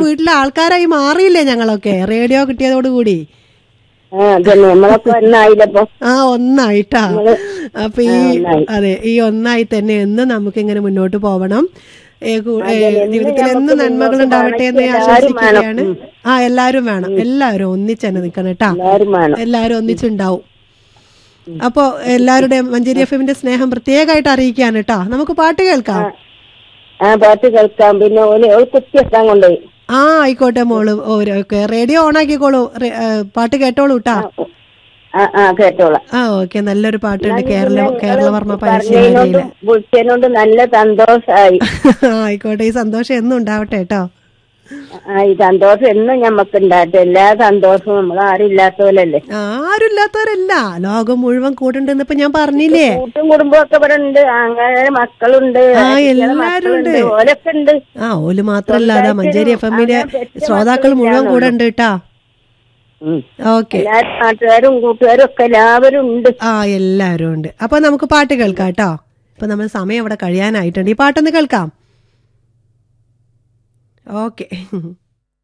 വീട്ടിലെ ആൾക്കാരായി മാറിയില്ലേ ഞങ്ങളൊക്കെ റേഡിയോ കിട്ടിയതോടുകൂടി ആ അതന്നെ നമ്മളൊക്കെ ഒന്നായില്ലപ്പോ ആ ഒന്നായിട്ടാ അപ്പൊ ഈ ആ, ഒന്നായി. അതെ ഈ ഒന്നായി തന്നെ എന്ന് നമുക്ക് ഇങ്ങനെ മുന്നോട്ട് പോവണം ഏ, കു- ഏ, ജീവിതത്തിൽ എന്ന് നമുക്ക് നന്മകൾ മുന്നോട്ട് ഉണ്ടാവട്ടെ എന്ന് പോകണം. എല്ലാവരും ആശംസിക്കുകയാണ് വേണം. ആ എല്ലാരും വേണം എല്ലാവരും ഒന്നിച്ചെന്നെ നിക്കണം കേട്ടാ എല്ലാരും വേണം എല്ലാവരും ഒന്നിച്ചുണ്ടാവും അപ്പോ എല്ലാവരുടെയും മഞ്ചേരി എഫ് എമ്മിന്റെ സ്നേഹം പ്രത്യേകമായിട്ട് അറിയിക്കാണ് കേട്ടോ നമുക്ക് പാട്ട് കേൾക്കാം ആ പാട്ട് കേൾക്കാം പിന്നെ ഓല് ഓൾ കുത്തിയെത്താൻ കൊണ്ടുപോയി ആ ആയിക്കോട്ടെ മോള് ഓക്കെ റേഡിയോ ഓൺ ആക്കിക്കോളൂ റേ- ഏ, പാട്ട് കേട്ടോളൂ കേട്ടാ ആ ആ കേട്ടോളാം ആ ഓക്കെ നല്ലൊരു പാട്ടുണ്ട് കേരള പിന്നെ കേരളവർമ്മ നിങ്ങള് പറഞ്ഞതിനോണ്ടും പരസ്യമാലയിലെ വിളിച്ചതിനോണ്ടും നല്ല സന്തോഷായി ആയിക്കോട്ടെ ഈ സന്തോഷം എന്നും ഉണ്ടാവട്ടെ കേട്ടോ ആ ഈ സന്തോഷം എന്നും ഞമ്മക്ക് ഉണ്ടാട്ടെ എല്ലാ സന്തോഷവും നമ്മൾ ആരും ഇല്ലാത്ത പോലല്ലേ ആരുമില്ലാത്തവരല്ല ലോകം മുഴുവൻ കൂടുണ്ടെന്ന് ഇപ്പൊ ഞാൻ പറഞ്ഞില്ലേ കൂട്ടും കുടുംബവും ഒക്കെ ഇവിടെ ഉണ്ട് അങ്ങനെ മക്കളുണ്ട് ആ, കുട്ടികളെ എല്ലാരും മക്കളുണ്ട് ഉണ്ട്. ഓലൊക്കെ ഉണ്ട് ആ ഓല് മാത്രല്ല അതാ മഞ്ചേരി എഫ് എമ്മിന്റെ അങ്ങനെ പെറ്റ ശ്രോതാക്കൾ മുഴുവൻ കൂടെ ഉണ്ട് കേട്ടാ ഉം. ഓക്കെ എല്ലാരും നാട്ടുകാരും കൂട്ടുകാരും ഒക്കെ എല്ലാവരും ഉണ്ട് ആ എല്ലാവരും ഉണ്ട് അപ്പൊ നമുക്ക് പാട്ട് കേൾക്കാം കേട്ടോ ഇപ്പൊ നമ്മൾ സമയം അവിടെ കഴിയാനായിട്ടുണ്ട് ഈ പാട്ടൊന്ന് കേൾക്കാം ഓക്കെ